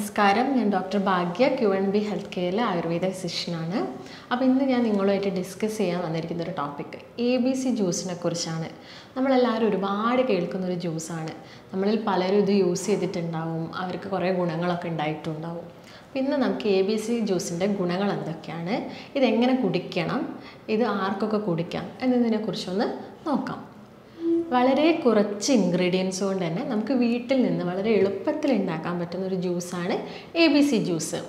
നമസ്കാരം ഞാൻ doctor Bhagya Q N B health കെയറിലെ ആയുർവേദ ഫിസിഷ്യനാണ് അപ്പോൾ ഇന്ന് ഞാൻ നിങ്ങളുമായിട്ട് ഡിസ്കസ് ചെയ്യാൻ വന്നിരിക്കുന്ന ഒരു ടോപ്പിക് എ ബി സി ജ്യൂസിനെ കുറിച്ചാണ് നമ്മളെല്ലാവരും ഒരുപാട് കേൾക്കുന്ന ഒരു ജ്യൂസാണ് നമ്മളിൽ പലരും ഇത് യൂസ് ചെയ്തിട്ടുണ്ടാവും അവർക്ക് കുറേ ഗുണങ്ങളൊക്കെ ഉണ്ടായിട്ടുണ്ടാവും അപ്പോൾ ഇന്ന് നമുക്ക് എ ബി സി ജ്യൂസിൻ്റെ ഗുണങ്ങൾ എന്തൊക്കെയാണ് ഇതെങ്ങനെ കുടിക്കണം ഇത് ആർക്കൊക്കെ കുടിക്കാം എന്നതിനെക്കുറിച്ചൊന്ന് നോക്കാം വളരെ കുറച്ച് ഇൻഗ്രീഡിയൻസ് കൊണ്ട് തന്നെ നമുക്ക് വീട്ടിൽ നിന്ന് വളരെ എളുപ്പത്തിൽ ഉണ്ടാക്കാൻ പറ്റുന്ന ഒരു ജ്യൂസാണ് A B C juice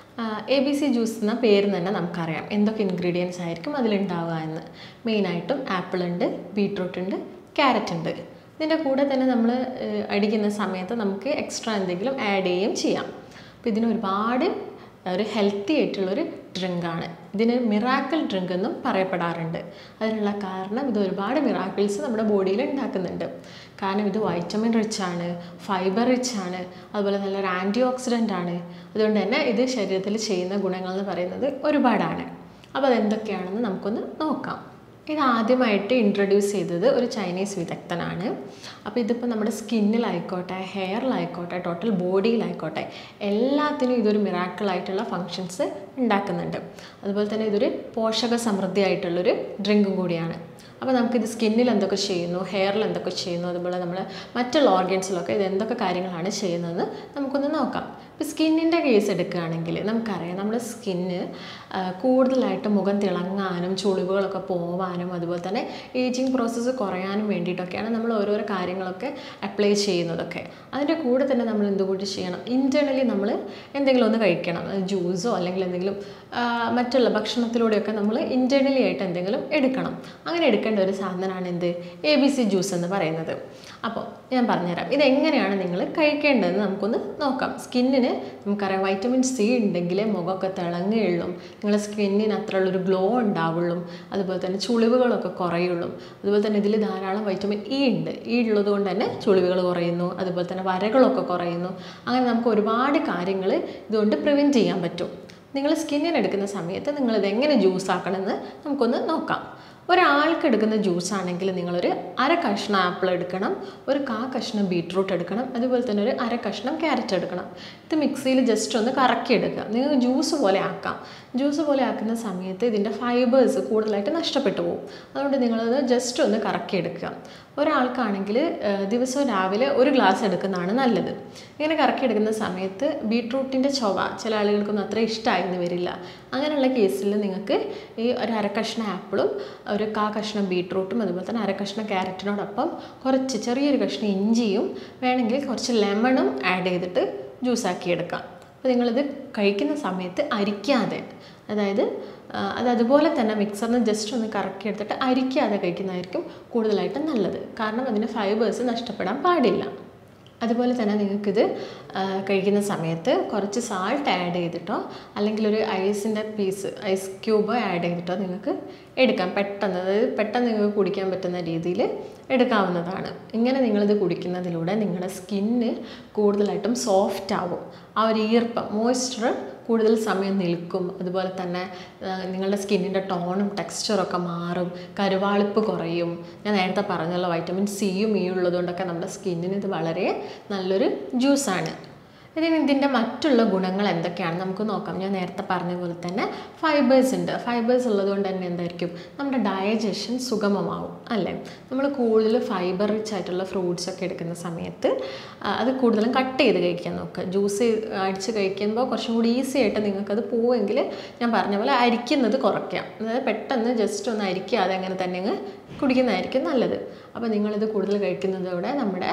A B C juice എന്ന പേര് തന്നെ നമുക്കറിയാം എന്തൊക്കെ ഇൻഗ്രീഡിയൻസ് ആയിരിക്കും അതിലുണ്ടാവുക എന്ന് മെയിനായിട്ടും ആപ്പിൾ ഉണ്ട് ബീട്രൂട്ട് ഉണ്ട് ക്യാരറ്റ് ഉണ്ട് ഇതിൻ്റെ കൂടെ തന്നെ നമ്മൾ അടിക്കുന്ന സമയത്ത് നമുക്ക് എക്സ്ട്രാ എന്തെങ്കിലും ആഡ് ചെയ്യുകയും ചെയ്യാം അപ്പോൾ ഇതിന് ഒരുപാട് ഒരു ഹെൽത്തി ആയിട്ടുള്ളൊരു ഡ്രിങ്കാണ് ഇതിന് മിറാക്കിൾ ഡ്രിങ്ക് എന്നും പറയപ്പെടാറുണ്ട് അതിനുള്ള കാരണം ഇത് ഒരുപാട് മിറാക്കിൾസ് നമ്മുടെ ബോഡിയിൽ ഉണ്ടാക്കുന്നുണ്ട് കാരണം ഇത് വൈറ്റമിൻ റിച്ച് ആണ് ഫൈബർ റിച്ച് ആണ് അതുപോലെ നല്ലൊരു ആൻറ്റി ഓക്സിഡൻ്റ് ആണ് അതുകൊണ്ട് തന്നെ ഇത് ശരീരത്തിൽ ചെയ്യുന്ന ഗുണങ്ങൾ എന്ന് പറയുന്നത് ഒരുപാടാണ് അപ്പോൾ അതെന്തൊക്കെയാണെന്ന് നമുക്കൊന്ന് നോക്കാം ഇത് ആദ്യമായിട്ട് ഇൻട്രൊഡ്യൂസ് ചെയ്തത് ഒരു ചൈനീസ് വിദഗ്ധനാണ് അപ്പോൾ ഇതിപ്പോൾ നമ്മുടെ സ്കിന്നിലായിക്കോട്ടെ ഹെയറിലായിക്കോട്ടെ ടോട്ടൽ ബോഡിയിലായിക്കോട്ടെ എല്ലാത്തിനും ഇതൊരു മിറാക്കിളായിട്ടുള്ള ഫങ്ഷൻസ് ഉണ്ടാക്കുന്നുണ്ട് അതുപോലെ തന്നെ ഇതൊരു പോഷക സമൃദ്ധിയായിട്ടുള്ളൊരു ഡ്രിങ്കും കൂടിയാണ് അപ്പോൾ നമുക്കിത് സ്കിന്നിൽ എന്തൊക്കെ ചെയ്യുന്നു ഹെയറിൽ എന്തൊക്കെ ചെയ്യുന്നു അതുപോലെ നമ്മൾ മറ്റുള്ള ഓർഗൻസിലൊക്കെ ഇത് എന്തൊക്കെ കാര്യങ്ങളാണ് ചെയ്യുന്നതെന്ന് നമുക്കൊന്ന് നോക്കാം ഇപ്പോൾ സ്കിന്നിൻ്റെ കേസ് എടുക്കുകയാണെങ്കിൽ നമുക്കറിയാം നമ്മുടെ സ്കിന്ന് കൂടുതലായിട്ട് മുഖം തിളങ്ങാനും ചുളിവുകളൊക്കെ പോവാനും അതുപോലെ തന്നെ ഏജിങ് പ്രോസസ്സ് കുറയാനും വേണ്ടിയിട്ടൊക്കെയാണ് നമ്മൾ ഓരോരോ കാര്യങ്ങളൊക്കെ അപ്ലൈ ചെയ്യുന്നതൊക്കെ അതിൻ്റെ കൂടെ തന്നെ നമ്മൾ എന്തുകൂടി ചെയ്യണം ഇൻറ്റേർണലി നമ്മൾ എന്തെങ്കിലും ഒന്ന് കഴിക്കണം ജ്യൂസോ അല്ലെങ്കിൽ എന്തെങ്കിലും മറ്റുള്ള ഭക്ഷണത്തിലൂടെയൊക്കെ നമ്മൾ ഇൻറ്റേർണലി ആയിട്ട് എന്തെങ്കിലും എടുക്കണം അങ്ങനെ എടുക്കേണ്ട ഒരു സാധനമാണ് എന്ത് എ ബി സി ജ്യൂസ് എന്ന് പറയുന്നത് അപ്പോൾ ഞാൻ പറഞ്ഞുതരാം ഇതെങ്ങനെയാണ് നിങ്ങൾ കഴിക്കേണ്ടതെന്ന് നമുക്കൊന്ന് നോക്കാം സ്കിന്നിന് നമുക്കറിയാം വൈറ്റമിൻ സി ഉണ്ടെങ്കിലേ മുഖമൊക്കെ തിളങ്ങുകയുള്ളൂ നിങ്ങളുടെ സ്കിന്നിന് അത്ര ഉള്ളൊരു ഗ്ലോ ഉണ്ടാവുള്ളൂ അതുപോലെ തന്നെ ചുളിവുകളൊക്കെ കുറയുള്ളൂ അതുപോലെ തന്നെ ഇതിൽ ധാരാളം വൈറ്റമിൻ ഇ ഉണ്ട് ഇ ഉള്ളത് കൊണ്ട് തന്നെ ചുളിവുകൾ കുറയുന്നു അതുപോലെ തന്നെ വരകളൊക്കെ കുറയുന്നു അങ്ങനെ നമുക്ക് ഒരുപാട് കാര്യങ്ങൾ ഇതുകൊണ്ട് പ്രിവെൻറ്റ് ചെയ്യാൻ പറ്റും നിങ്ങൾ സ്കിന്നിന് എടുക്കുന്ന സമയത്ത് നിങ്ങളിത് എങ്ങനെ ജ്യൂസ് ആക്കണമെന്ന് നമുക്കൊന്ന് നോക്കാം ഒരാൾക്ക് എടുക്കുന്ന ജ്യൂസ് ആണെങ്കിൽ നിങ്ങളൊരു അര കഷ്ണം ആപ്പിൾ എടുക്കണം ഒരു കാ കഷ്ണം ബീട്രൂട്ട് എടുക്കണം അതുപോലെ തന്നെ ഒരു അര കഷ്ണം ക്യാരറ്റ് എടുക്കണം ഇത് മിക്സിയിൽ ജസ്റ്റ് ഒന്ന് കറക്കി എടുക്കുക നിങ്ങൾക്ക് ജ്യൂസ് പോലെ ആക്കാം ജ്യൂസ് പോലെ ആക്കുന്ന സമയത്ത് ഇതിൻ്റെ ഫൈബേഴ്സ് കൂടുതലായിട്ട് നഷ്ടപ്പെട്ടു പോകും അതുകൊണ്ട് നിങ്ങളത് ജസ്റ്റ് ഒന്ന് കറക്കി എടുക്കുക ഒരാൾക്കാണെങ്കിൽ ദിവസവും രാവിലെ ഒരു ഗ്ലാസ് എടുക്കുന്നതാണ് നല്ലത് ഇങ്ങനെ കറക്കി എടുക്കുന്ന സമയത്ത് ബീട്രൂട്ടിൻ്റെ ചൊവ ചില ആളുകൾക്കൊന്നും അത്ര ഇഷ്ടമായിരുന്നു വരില്ല അങ്ങനെയുള്ള കേസിൽ നിങ്ങൾക്ക് ഈ ഒരു അര കഷ്ണം ആപ്പിളും ഒരു കാ കഷ്ണം ബീട്രൂട്ടും അതുപോലെ തന്നെ അര കഷ്ണം ക്യാരറ്റിനോടൊപ്പം കുറച്ച് ചെറിയൊരു കഷ്ണം ഇഞ്ചിയും വേണമെങ്കിൽ കുറച്ച് ലെമണും ആഡ് ചെയ്തിട്ട് ജ്യൂസാക്കി എടുക്കാം അപ്പോൾ നിങ്ങളിത് കഴിക്കുന്ന സമയത്ത് അരിക്കാതെ അതായത് അത് അതുപോലെ തന്നെ മിക്സറിന് ജസ്റ്റ് ഒന്ന് കറക്കി എടുത്തിട്ട് അരിക്കാതെ കഴിക്കുന്നതായിരിക്കും കൂടുതലായിട്ടും നല്ലത് കാരണം അതിന് ഫൈബേഴ്സ് നഷ്ടപ്പെടാൻ പാടില്ല അതുപോലെ തന്നെ നിങ്ങൾക്കിത് കഴിക്കുന്ന സമയത്ത് കുറച്ച് സാൾട്ട് ആഡ് ചെയ്തിട്ടോ അല്ലെങ്കിൽ ഒരു ഐസിൻ്റെ പീസ് ഐസ് ക്യൂബ് ആഡ് ചെയ്തിട്ടോ നിങ്ങൾക്ക് എടുക്കാം പെട്ടെന്ന് അതായത് പെട്ടെന്ന് നിങ്ങൾക്ക് കുടിക്കാൻ പറ്റുന്ന രീതിയിൽ എടുക്കാവുന്നതാണ് ഇങ്ങനെ നിങ്ങളിത് കുടിക്കുന്നതിലൂടെ നിങ്ങളുടെ സ്കിന്ന് കൂടുതലായിട്ടും സോഫ്റ്റ് ആവും ആ ഒരു ഈർപ്പം മോയ്സ്ചർ കൂടുതൽ സമയം നിൽക്കും അതുപോലെ തന്നെ നിങ്ങളുടെ സ്കിന്നിൻ്റെ ടോണും ടെക്സ്ചറൊക്കെ മാറും കരുവാളിപ്പ് കുറയും ഞാൻ നേരത്തെ പറഞ്ഞല്ലോ വൈറ്റമിൻ സിയും ഇ ഉള്ളതുകൊണ്ടൊക്കെ നമ്മുടെ സ്കിന്നിന് ഇത് വളരെ നല്ലൊരു ജ്യൂസാണ് ഇതിന് ഇതിൻ്റെ മറ്റുള്ള ഗുണങ്ങൾ എന്തൊക്കെയാണ് നമുക്ക് നോക്കാം ഞാൻ നേരത്തെ പറഞ്ഞ പോലെ തന്നെ ഫൈബേഴ്സ് ഉണ്ട് ഫൈബേഴ്സ് ഉള്ളതുകൊണ്ട് തന്നെ എന്തായിരിക്കും നമ്മുടെ ഡയജഷൻ സുഗമമാവും അല്ലേ നമ്മൾ കൂടുതൽ ഫൈബർ റിച്ച് ആയിട്ടുള്ള ഫ്രൂട്ട്സ് ഒക്കെ എടുക്കുന്ന സമയത്ത് അത് കൂടുതലും കട്ട് ചെയ്ത് കഴിക്കാൻ നോക്കുക ജ്യൂസ് അടിച്ച് കഴിക്കുമ്പോൾ കുറച്ചും കൂടി ഈസി ആയിട്ട് നിങ്ങൾക്കത് പോവുമെങ്കിൽ ഞാൻ പറഞ്ഞ പോലെ അരിക്കുന്നത് കുറയ്ക്കാം അതായത് പെട്ടെന്ന് ജസ്റ്റ് ഒന്ന് അരിക്കാതെ അങ്ങനെ തന്നെ അങ്ങ് കുടിക്കുന്നതായിരിക്കും നല്ലത് അപ്പോൾ നിങ്ങളിത് കൂടുതൽ കഴിക്കുന്നതോടെ നമ്മുടെ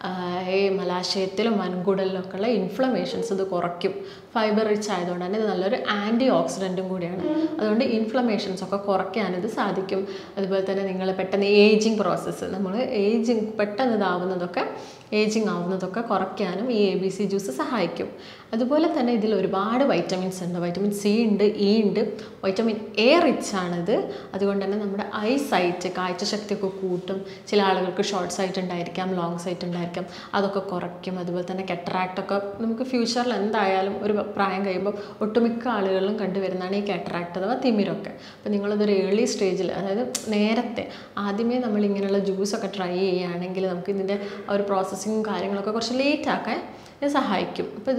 ഈ മലാശയത്തിലും വൻകുടലിലൊക്കെ ഉള്ള ഇൻഫ്ലമേഷൻസ് ഇത് കുറയ്ക്കും ഫൈബർ റിച്ച് ആയതുകൊണ്ട് തന്നെ ഇത് നല്ലൊരു ആൻറ്റി ഓക്സിഡൻറ്റും കൂടിയാണ് അതുകൊണ്ട് ഇൻഫ്ലമേഷൻസ് ഒക്കെ കുറയ്ക്കാനിത് സാധിക്കും അതുപോലെ തന്നെ നിങ്ങൾ പെട്ടെന്ന് ഏജിങ് പ്രോസസ്സ് നമ്മൾ ഏജിങ് പെട്ടെന്ന് ഇതാവുന്നതൊക്കെ ഏജിങ് ആവുന്നതൊക്കെ കുറയ്ക്കാനും ഈ എ ബി സി ജ്യൂസ് സഹായിക്കും അതുപോലെ തന്നെ ഇതിൽ ഒരുപാട് വൈറ്റമിൻസ് ഉണ്ട് വൈറ്റമിൻ സി ഉണ്ട് ഇ ഉണ്ട് വൈറ്റമിൻ എ റിച്ച് ആണിത് അതുകൊണ്ട് തന്നെ നമ്മുടെ ഐ സൈറ്റ് കാഴ്ചശക്തിയൊക്കെ കൂട്ടും ചില ആളുകൾക്ക് ഷോർട്ട് സൈറ്റ് ഉണ്ടായിരിക്കാം ലോങ് സൈറ്റ് ഉണ്ടായിരിക്കാം അതൊക്കെ കുറയ്ക്കും അതുപോലെ തന്നെ കെറ്ററാക്റ്റൊക്കെ നമുക്ക് ഫ്യൂച്ചറിൽ എന്തായാലും ഒരു പ്രായം കഴിയുമ്പോൾ ഒട്ടുമിക്ക ആളുകളിലും കണ്ടുവരുന്നതാണ് ഈ കാറ്ററാക്ട് അഥവാ തിമിരൊക്കെ അപ്പോൾ നിങ്ങളതൊരു ഏർലി സ്റ്റേജിൽ അതായത് നേരത്തെ ആദ്യമേ നമ്മൾ ഇങ്ങനെയുള്ള ജ്യൂസൊക്കെ ട്രൈ ചെയ്യുകയാണെങ്കിൽ നമുക്ക് ഇതിൻ്റെ ആ ഒരു പ്രോസസ്സിങ്ങും കാര്യങ്ങളൊക്കെ കുറച്ച് ലേറ്റ് ആക്കാൻ ഇത് സഹായിക്കും അപ്പോൾ ഇതൊരു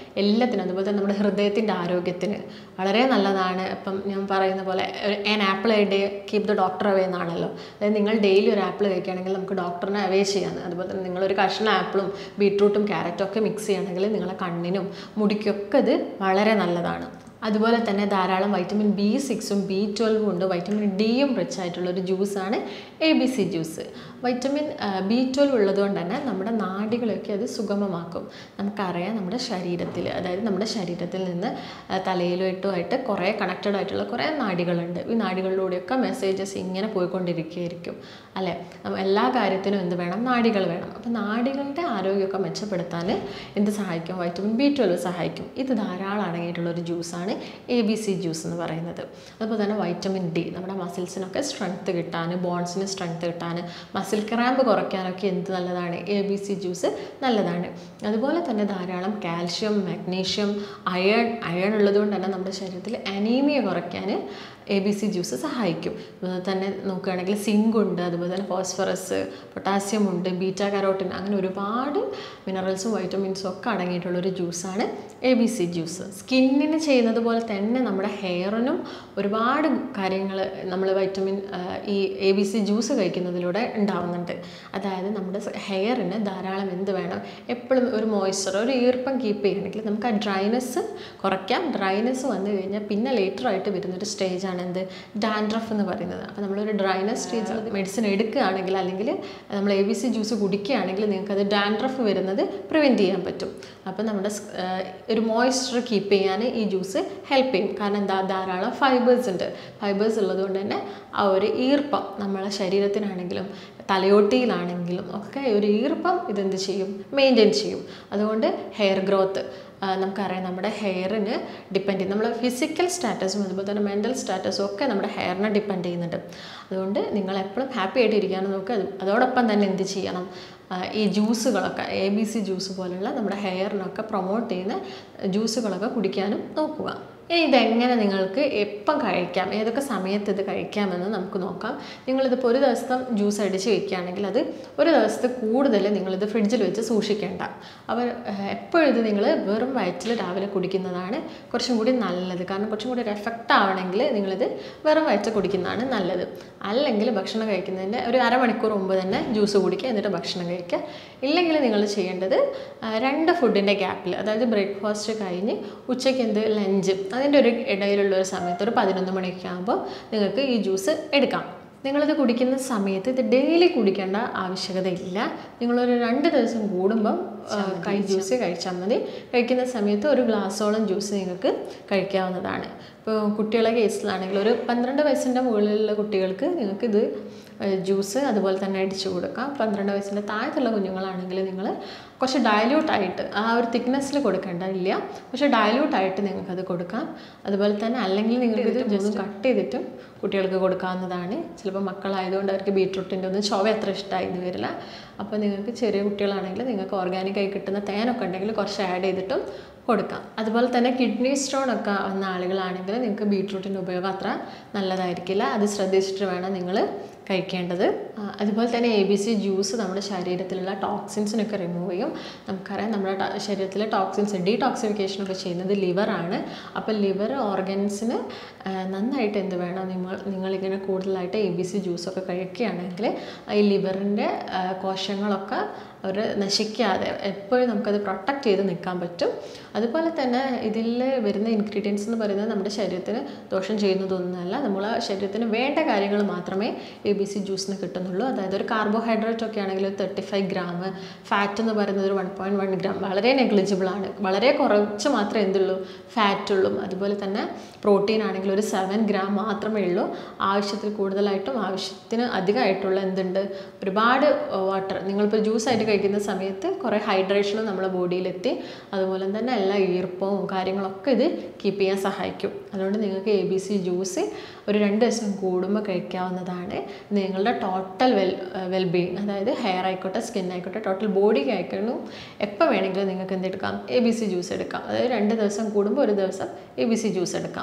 എല്ലാത്തിനും അതുപോലെ തന്നെ നമ്മുടെ ഹൃദയത്തിൻ്റെ ആരോഗ്യത്തിന് വളരെ നല്ലതാണ് ഇപ്പം ഞാൻ പറയുന്ന പോലെ an apple a day keep the doctor away എന്നാണല്ലോ അതായത് നിങ്ങൾ ഡെയിലി ഒരു ആപ്പിൾ കഴിക്കുകയാണെങ്കിൽ നമുക്ക് ഡോക്ടറിനെ അവേ ചെയ്യാമെന്ന് അതുപോലെ തന്നെ നിങ്ങളൊരു കഷ്ണം ആപ്പിളും ബീട്രൂട്ടും ക്യാരറ്റും ഒക്കെ മിക്സ് ചെയ്യുകയാണെങ്കിൽ നിങ്ങളെ കണ്ണിനും മുടിക്കൊക്കെ ഇത് വളരെ നല്ലതാണ് അതുപോലെ തന്നെ ധാരാളം വൈറ്റമിൻ ബി സിക്സും ബി ട്വൽവും ഉണ്ട് വൈറ്റമിൻ ഡിയും റിച്ച് ആയിട്ടുള്ള ഒരു ജ്യൂസാണ് A B C juice vitamin B twelve ഉള്ളതുകൊണ്ട് തന്നെ നമ്മുടെ നാഡികളൊക്കെ അത് സുഗമമാക്കും നമുക്കറിയാം നമ്മുടെ ശരീരത്തിൽ അതായത് നമ്മുടെ ശരീരത്തിൽ നിന്ന് ആ, തലയിലോട്ടുമായിട്ട് കുറേ കണക്റ്റഡ് ആയിട്ടുള്ള കുറേ നാഡികളുണ്ട് ഈ നാഡികളിലൂടെയൊക്കെ മെസ്സേജസ് ഇങ്ങനെ പോയിക്കൊണ്ടിരിക്കുകയായിരിക്കും അല്ലേ അപ്പം എല്ലാ കാര്യത്തിനും എന്ത് വേണം നാഡികൾ വേണം അപ്പം നാഡികളുടെ ആരോഗ്യമൊക്കെ മെച്ചപ്പെടുത്താൻ എന്ത് സഹായിക്കും വൈറ്റമിൻ ബി ട്വൽവ് സഹായിക്കും ഇത് ധാരാളം അടങ്ങിയിട്ടുള്ള ഒരു ജ്യൂസാണ് എ ബി സി ജ്യൂസ് എന്ന് പറയുന്നത് അതുപോലെ തന്നെ വൈറ്റമിൻ ഡി നമ്മുടെ മസിൽസിനൊക്കെ സ്ട്രെങ്ത് കിട്ടാൻ ബോൺസിന് സ്ട്രെങ്ത് കിട്ടാൻ മസിൽ ക്രാമ്പ് കുറയ്ക്കാനൊക്കെ എന്ത് നല്ലതാണ് എ ബി സി ജ്യൂസ് നല്ലതാണ് അതുപോലെ തന്നെ ധാരാളം കാൽഷ്യം മാഗ്നീഷ്യം അയൺ അയൺ ഉള്ളതുകൊണ്ട് തന്നെ നമ്മുടെ ശരീരത്തിൽ അനീമിയ കുറയ്ക്കാൻ എ ബി സി ജ്യൂസ് സഹായിക്കും അതുപോലെ തന്നെ നോക്കുകയാണെങ്കിൽ സിങ്ക് ഉണ്ട് അതുപോലെ തന്നെ ഫോസ്ഫറസ് പൊട്ടാസ്യം ഉണ്ട് ബീറ്റ കരോട്ടിൻ അങ്ങനെ ഒരുപാട് മിനറൽസും വൈറ്റമിൻസും ഒക്കെ അടങ്ങിയിട്ടുള്ളൊരു ജ്യൂസാണ് എ ബി സി ജ്യൂസ് സ്കിന്നിന് ചെയ്യുന്നത് പോലെ തന്നെ നമ്മുടെ ഹെയറിനും ഒരുപാട് കാര്യങ്ങൾ നമ്മൾ വൈറ്റമിൻ ആ, ഈ എ ബി സി ജ്യൂസ് കഴിക്കുന്നതിലൂടെ ഉണ്ടാവുന്നുണ്ട് അതായത് നമ്മുടെ ഹെയറിന് ധാരാളം എന്ത് വേണം എപ്പോഴും ഒരു മോയ്സ്ചർ ഒരു ഈർപ്പം കീപ്പ് ചെയ്യണമെങ്കിൽ നമുക്ക് ആ ഡ്രൈനെസ് കുറയ്ക്കാം ഡ്രൈനെസ് വന്നു കഴിഞ്ഞാൽ പിന്നെ ലേറ്റർ ആയിട്ട് വരുന്നൊരു സ്റ്റേജാണ് എന്ത് ഡാൻഡ്രഫ് എന്ന് പറയുന്നത് അപ്പോൾ നമ്മളൊരു ഡ്രൈനെസ് സ്റ്റേജിൽ മെഡിസിൻ എടുക്കുകയാണെങ്കിൽ അല്ലെങ്കിൽ നമ്മൾ എ ബി സി ജ്യൂസ് കുടിക്കുകയാണെങ്കിൽ നിങ്ങൾക്കത് ഡാൻഡ്രഫ് വരുന്നത് പ്രിവെൻറ്റ് ചെയ്യാൻ പറ്റും അപ്പോൾ നമ്മുടെ സ്- ആ, ഒരു മോയ്സ്ചർ കീപ്പ് ചെയ്യാൻ ഈ ജ്യൂസ് ഹെൽപ്പ് ചെയ്യും കാരണം എന്താ ധാരാളം ഫൈബേഴ്സ് ഉണ്ട് ഫൈബേഴ്സ് ഉള്ളതുകൊണ്ട് തന്നെ ആ ഒരു ഈർപ്പം നമ്മളെ ശരീരത്തിനാണെങ്കിലും തലയോട്ടിയിലാണെങ്കിലും ഒക്കെ ഒരു ഈർപ്പം ഇതെന്ത് ചെയ്യും മെയിൻറ്റെയിൻ ചെയ്യും അതുകൊണ്ട് ഹെയർ ഗ്രോത്ത് നമുക്കറിയാം നമ്മുടെ ഹെയറിന് ഡിപ്പെൻഡ് ചെയ്യും നമ്മുടെ ഫിസിക്കൽ സ്റ്റാറ്റസും അതുപോലെ തന്നെ മെൻ്റൽ സ്റ്റാറ്റസും ഒക്കെ നമ്മുടെ ഹെയറിനെ ഡിപ്പെൻഡ് ചെയ്യുന്നുണ്ട് അതുകൊണ്ട് നിങ്ങൾ എപ്പോഴും ഹാപ്പി ആയിട്ട് ഇരിക്കാനും നോക്കുക അത് അതോടൊപ്പം തന്നെ എന്ത് ചെയ്യണം ആ, ഈ ജ്യൂസുകളൊക്കെ എ ബി സി ജ്യൂസ് പോലുള്ള നമ്മുടെ ഹെയറിനൊക്കെ പ്രൊമോട്ട് ചെയ്യുന്ന ജ്യൂസുകളൊക്കെ കുടിക്കാനും നോക്കുക ഇനി ഇതെങ്ങനെ നിങ്ങൾക്ക് എപ്പം കഴിക്കാം ഏതൊക്കെ സമയത്ത് ഇത് കഴിക്കാമെന്ന് നമുക്ക് നോക്കാം നിങ്ങളിതിപ്പോൾ ഒരു ദിവസം ജ്യൂസ് അടിച്ച് വെക്കുകയാണെങ്കിൽ അത് ഒരു ദിവസത്തെ കൂടുതൽ നിങ്ങളിത് ഫ്രിഡ്ജിൽ വെച്ച് സൂക്ഷിക്കേണ്ട അവർ എപ്പോഴും ഇത് നിങ്ങൾ വെറും വയറ്റിൽ രാവിലെ കുടിക്കുന്നതാണ് കുറച്ചും കൂടി നല്ലത് കാരണം കുറച്ചും കൂടി ഒരു എഫക്റ്റ് ആവണമെങ്കിൽ നിങ്ങളിത് വെറും വയറ്റിൽ കുടിക്കുന്നതാണ് നല്ലത് അല്ലെങ്കിൽ ഭക്ഷണം കഴിക്കുന്നതിൻ്റെ ഒരു അരമണിക്കൂർ മുമ്പ് തന്നെ ജ്യൂസ് കുടിക്കുക എന്നിട്ട് ഭക്ഷണം കഴിക്കുക ഇല്ലെങ്കിൽ നിങ്ങൾ ചെയ്യേണ്ടത് ആ, രണ്ട് ഫുഡിൻ്റെ ഗ്യാപ്പിൽ അതായത് ബ്രേക്ക്ഫാസ്റ്റ് കഴിഞ്ഞ് ഉച്ചയ്ക്ക് എന്ത് ലഞ്ച് അതിൻ്റെ ഒരു ഇടയിലുള്ള ഒരു സമയത്ത് ഒരു പതിനൊന്ന് മണിയൊക്കെ ആകുമ്പോൾ നിങ്ങൾക്ക് ഈ ജ്യൂസ് എടുക്കാം നിങ്ങളിത് കുടിക്കുന്ന സമയത്ത് ഇത് ഡെയിലി കുടിക്കേണ്ട ആവശ്യകതയില്ല നിങ്ങളൊരു രണ്ട് ദിവസം കൂടുമ്പം ആ, കൈ ജ്യൂസ് കഴിച്ചാൽ മതി കഴിക്കുന്ന സമയത്ത് ഒരു ഗ്ലാസ്സോളം ജ്യൂസ് നിങ്ങൾക്ക് കഴിക്കാവുന്നതാണ് ഇപ്പോൾ കുട്ടികളെ കേസിലാണെങ്കിൽ ഒരു പന്ത്രണ്ട് വയസ്സിൻ്റെ മുകളിലുള്ള കുട്ടികൾക്ക് നിങ്ങൾക്കിത് ജ്യൂസ് അതുപോലെ തന്നെ അടിച്ചു കൊടുക്കാം പന്ത്രണ്ട് വയസ്സിൻ്റെ താഴത്തുള്ള കുഞ്ഞുങ്ങളാണെങ്കിൽ നിങ്ങൾ കുറച്ച് ഡയല്യൂട്ടായിട്ട് ആ ഒരു തിക്നെസ്സിൽ കൊടുക്കേണ്ട ഇല്ല പക്ഷേ ഡയല്യൂട്ടായിട്ട് നിങ്ങൾക്കത് കൊടുക്കാം അതുപോലെ തന്നെ അല്ലെങ്കിൽ നിങ്ങൾക്ക് ഇത് മൂന്നും കട്ട് ചെയ്തിട്ടും കുട്ടികൾക്ക് കൊടുക്കാവുന്നതാണ് ചിലപ്പോൾ മക്കളായതുകൊണ്ട് അവർക്ക് ബീട്രൂട്ടിൻ്റെ ഒന്നും ചൊവ അത്ര ഇഷ്ടമായിരുന്നു വരില്ല അപ്പോൾ നിങ്ങൾക്ക് ചെറിയ കുട്ടികളാണെങ്കിൽ നിങ്ങൾക്ക് ഓർഗാനിക്കായി കിട്ടുന്ന തേനൊക്കെ ഉണ്ടെങ്കിൽ കുറച്ച് ആഡ് ചെയ്തിട്ടും കൊടുക്കാം അതുപോലെ തന്നെ കിഡ്നി സ്റ്റോൺ ഒക്കെ വന്ന ആളുകളാണെങ്കിൽ നിങ്ങൾക്ക് ബീട്രൂട്ടിൻ്റെ ഉപയോഗം അത്ര നല്ലതായിരിക്കില്ല അത് ശ്രദ്ധിച്ചിട്ട് വേണം നിങ്ങൾ കഴിക്കേണ്ടത് ആ, അതുപോലെ തന്നെ എ ബി സി ജ്യൂസ് നമ്മുടെ ശരീരത്തിലുള്ള ടോക്സിൻസിനൊക്കെ റിമൂവ് ചെയ്യും നമുക്കറിയാം നമ്മുടെ ട- ശരീരത്തിലെ ടോക്സിൻസ് ഡീടോക്സിഫിക്കേഷനൊക്കെ ചെയ്യുന്നത് ലിവറാണ് അപ്പോൾ ലിവർ ഓർഗൻസിന് നന്നായിട്ട് എന്ത് വേണം നിങ്ങൾ നിങ്ങളിങ്ങനെ കൂടുതലായിട്ട് എ ബി സി ജ്യൂസൊക്കെ കഴിക്കുകയാണെങ്കിൽ ഈ ലിവറിൻ്റെ കോശങ്ങളൊക്കെ അവർ നശിക്കാതെ എപ്പോഴും നമുക്കത് പ്രൊട്ടക്റ്റ് ചെയ്ത് നിൽക്കാൻ പറ്റും അതുപോലെ തന്നെ ഇതിൽ വരുന്ന ഇൻഗ്രീഡിയൻസ് എന്ന് പറയുന്നത് നമ്മുടെ ശരീരത്തിന് ദോഷം ചെയ്യുന്നതൊന്നുമല്ല നമ്മളെ ശരീരത്തിന് വേണ്ട കാര്യങ്ങൾ മാത്രമേ എ ബി സി ജ്യൂസിന് കിട്ടുന്നുള്ളൂ അതായത് ഒരു കാർബോഹൈഡ്രേറ്റ് ഒക്കെ ആണെങ്കിൽ ഒരു തേർട്ടി ഫൈവ് ഗ്രാം ഫാറ്റ് എന്ന് പറയുന്നത് ഒരു വൺ പോയിൻറ്റ് വൺ ഗ്രാം വളരെ നെഗ്ലിജിബിൾ ആണ് വളരെ കുറച്ച് മാത്രമേ എന്തുള്ളൂ ഫാറ്റ് ഉള്ളൂ അതുപോലെ തന്നെ പ്രോട്ടീൻ ആണെങ്കിൽ ഒരു സെവൻ ഗ്രാം മാത്രമേ ഉള്ളൂ ആവശ്യത്തിൽ കൂടുതലായിട്ടും ആവശ്യത്തിന് അധികമായിട്ടുള്ള എന്തുണ്ട് ഒരുപാട് വാട്ടർ നിങ്ങളിപ്പോൾ ജ്യൂസ് ആയിട്ട് കഴിക്കുന്ന സമയത്ത് കുറേ ഹൈഡ്രേഷനും നമ്മുടെ ബോഡിയിലെത്തി അതുപോലെ തന്നെ എല്ലാ ഈർപ്പവും കാര്യങ്ങളൊക്കെ ഇത് കീപ്പ് ചെയ്യാൻ സഹായിക്കും അതുകൊണ്ട് നിങ്ങൾക്ക് എ ബി സി ജ്യൂസ് ഒരു രണ്ട് ദിവസം കൂടുമ്പോൾ കഴിക്കാവുന്നതാണ് നിങ്ങളുടെ ടോട്ടൽ വെൽ വെൽബീയിങ് അതായത് ഹെയർ ആയിക്കോട്ടെ സ്കിൻ ആയിക്കോട്ടെ ടോട്ടൽ ബോഡിക്ക് ആയിക്കോട്ടും എപ്പോൾ വേണമെങ്കിലും നിങ്ങൾക്ക് എന്തെടുക്കാം എ ബി സി ജ്യൂസ് എടുക്കാം അതായത് രണ്ട് ദിവസം കൂടുമ്പോൾ ഒരു ദിവസം എ ബി സി ജ്യൂസ് എടുക്കാം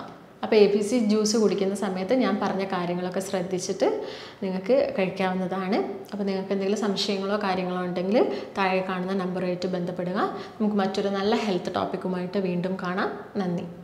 അപ്പോൾ എ ബി സി ജ്യൂസ് കുടിക്കുന്ന സമയത്ത് ഞാൻ പറഞ്ഞ കാര്യങ്ങളൊക്കെ ശ്രദ്ധിച്ചിട്ട് നിങ്ങൾക്ക് കഴിക്കാവുന്നതാണ് അപ്പോൾ നിങ്ങൾക്ക് എന്തെങ്കിലും സംശയങ്ങളോ കാര്യങ്ങളോ ഉണ്ടെങ്കിൽ താഴെ കാണുന്ന നമ്പറുമായിട്ട് ബന്ധപ്പെടുക നമുക്ക് മറ്റൊരു നല്ല ഹെൽത്ത് ടോപ്പിക്കുമായിട്ട് വീണ്ടും കാണാം നന്ദി